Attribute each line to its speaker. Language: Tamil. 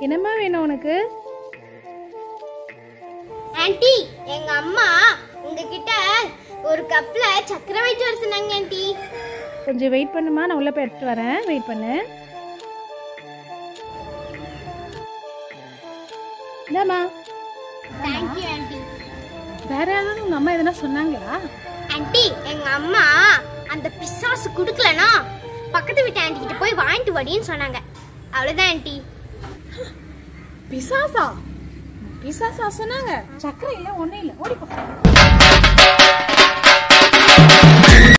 Speaker 1: என்னம்மா வேணும் உனக்கு
Speaker 2: ஆன்ட்டி எங்க அம்மா உங்ககிட்ட ஒரு கப்ல சக்கரை வச்சு வர சொன்னாங்க ஆன்ட்டி
Speaker 1: கொஞ்சம் வெயிட் பண்ணுமா நான் உள்ள போய் எடுத்துட்டு வரேன் வெயிட் பண்ணு இந்தாம்மா
Speaker 2: தேங்க்யூ ஆன்ட்டி
Speaker 1: வேற யாராவது உங்க அம்மா எதனா சொன்னாங்களா
Speaker 2: ஆன்ட்டி எங்க அம்மா அந்த பிசாசு குடுக்கலனா பக்கத்து வீட்டு ஆன்ட்டி கிட்ட போய் வாங்கிட்டு வாடின்னு சொன்னாங்க அவ்வளவுதான் ஆன்ட்டி
Speaker 1: பிசாசா பிசாசா சொன்னாங்க சக்கரை இல்ல ஒண்ணும் இல்ல ஓடி போ